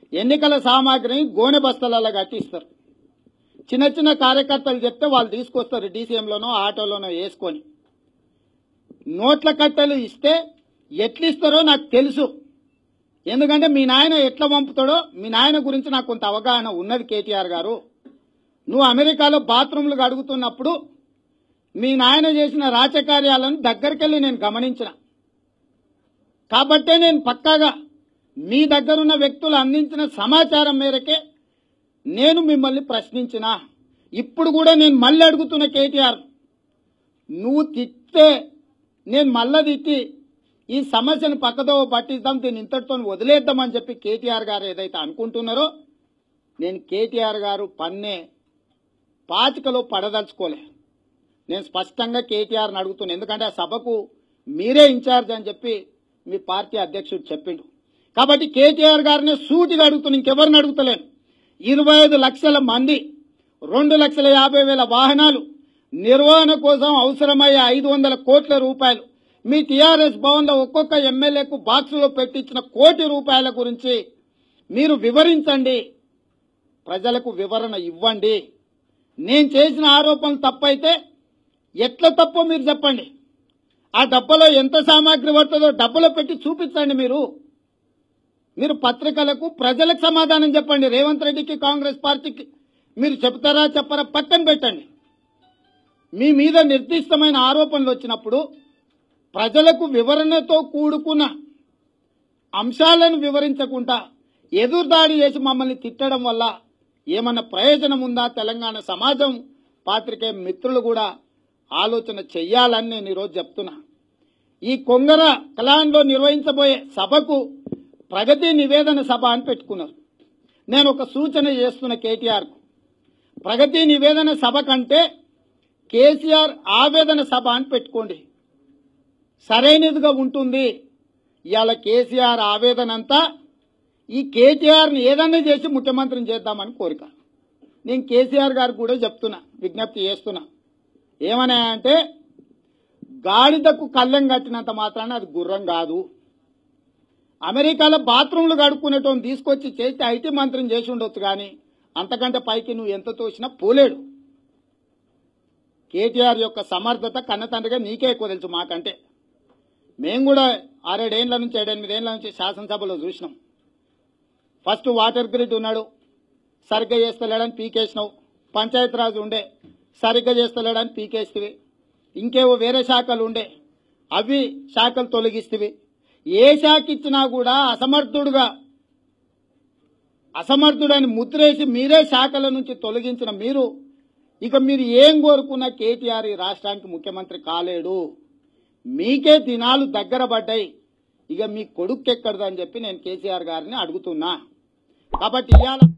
ఎన్నికల సామాగ్రిని గోనె బస్తలలో కట్టిస్తారు చిన్న చిన్న కార్యకర్తలు చెప్తే వాళ్ళు తీసుకొస్తారు డీసీఎంలోనో ఆటోలోనో వేసుకొని నోట్ల కట్టలు ఇస్తే ఎట్లిస్తారో నాకు తెలుసు ఎందుకంటే మీ నాయన ఎట్లా పంపుతాడో మీ నాయన గురించి నాకు కొంత అవగాహన ఉన్నది కేటీఆర్ గారు నువ్వు అమెరికాలో బాత్రూంలు అడుగుతున్నప్పుడు మీ నాయన చేసిన రాచకార్యాలను దగ్గరికెళ్ళి నేను గమనించిన కాబట్టే నేను పక్కాగా మీ దగ్గరున్న వ్యక్తులు అందించిన సమాచారం మేరకే నేను మిమ్మల్ని ప్రశ్నించిన ఇప్పుడు కూడా నేను మళ్ళీ అడుగుతున్న కేటీఆర్ నువ్వు తిట్టే నేను మళ్ళా తిట్టి ఈ సమస్యను పక్కదో పట్టిద్దాం దీన్ని ఇంతటితో వదిలేద్దామని చెప్పి కేటీఆర్ గారు ఏదైతే అనుకుంటున్నారో నేను కేటీఆర్ గారు పన్నే పాచికలో పడదలుచుకోలే నేను స్పష్టంగా కేటీఆర్ని అడుగుతున్నాను ఎందుకంటే ఆ సభకు మీరే ఇన్ఛార్జ్ అని చెప్పి మీ పార్టీ అధ్యక్షుడు చెప్పిండు కాబట్టి కేటీఆర్ గారిని సూటిగా అడుగుతున్నా ఇంకెవరిని అడుగుతలేను ఇరవై ఐదు లక్షల మంది రెండు లక్షల యాభై వేల వాహనాలు నిర్వహణ కోసం అవసరమయ్యే ఐదు వందల కోట్ల రూపాయలు మీ టీఆర్ఎస్ భవన్లో ఒక్కొక్క ఎమ్మెల్యేకు బాక్సులో పెట్టించిన కోటి రూపాయల గురించి మీరు వివరించండి ప్రజలకు వివరణ ఇవ్వండి నేను చేసిన ఆరోపణలు తప్పైతే ఎట్లా తప్పో మీరు చెప్పండి ఆ డబ్బలో ఎంత సామాగ్రి పడుతుందో డబ్బలో పెట్టి చూపించండి మీరు మీరు పత్రికలకు ప్రజలకు సమాధానం చెప్పండి రేవంత్ రెడ్డికి కాంగ్రెస్ పార్టీకి మీరు చెప్తారా చెప్పరా పక్కన పెట్టండి మీ మీద నిర్దిష్టమైన ఆరోపణలు వచ్చినప్పుడు ప్రజలకు వివరణతో కూడుకున్న అంశాలను వివరించకుండా ఎదురుదాడి చేసి మమ్మల్ని తిట్టడం వల్ల ఏమన్నా ప్రయోజనం ఉందా తెలంగాణ సమాజం పాత్రికే మిత్రులు కూడా ఆలోచన చెయ్యాలని నేను ఈరోజు చెప్తున్నా ఈ కొంగర కలాన్లో నిర్వహించబోయే సభకు ప్రగతి నివేదన సభ అని పెట్టుకున్నారు నేను ఒక సూచన చేస్తున్న కేటీఆర్కు ప్రగతి నివేదన సభ కంటే కేసీఆర్ ఆవేదన సభ అని పెట్టుకోండి సరైనదిగా ఉంటుంది ఇవాళ కేసీఆర్ ఆవేదన అంతా ఈ కేటీఆర్ని ఏదన్నా చేసి ముఖ్యమంత్రిని చేద్దామని కోరిక నేను కేసీఆర్ గారు కూడా చెప్తున్నా విజ్ఞప్తి చేస్తున్నా ఏమన్నా అంటే గాడిదకు కళ్ళెం కట్టినంత మాత్రాన అది గుర్రం కాదు అమెరికాలో బాత్రూంలు కడుక్కునేటోని తీసుకొచ్చి చేస్తే ఐటీ మంత్రిని చేసి ఉండొచ్చు కానీ అంతకంటే పైకి నువ్వు ఎంత తోసినా పోలేడు కేటీఆర్ యొక్క సమర్థత కన్నతండ్రిగా నీకే ఎక్కువ తెలుసు మాకంటే మేము కూడా ఆరేడేళ్ల నుంచి ఏడెనిమిదేళ్ల నుంచి శాసనసభలో చూసినాం ఫస్ట్ వాటర్ గ్రిడ్ ఉన్నాడు సరిగ్గా చేస్తలేడని పీకేసినావు పంచాయతీరాజ్ ఉండే సరిగ్గా చేస్తలేడని పీకేస్తివి ఇంకేవో వేరే శాఖలు ఉండే అవి శాఖలు తొలగిస్తేవి ఏ శాఖ ఇచ్చినా కూడా అసమర్థుడుగా అసమర్థుడని ముద్రేసి మీరే శాఖల నుంచి తొలగించిన మీరు ఇక మీరు ఏం కోరుకున్నా కేటీఆర్ ఈ రాష్ట్రానికి ముఖ్యమంత్రి కాలేడు మీకే దినాలు దగ్గర పడ్డాయి ఇక మీ కొడుకు ఎక్కడదని చెప్పి నేను కేసీఆర్ గారిని అడుగుతున్నా కాబట్టి ఇవాళ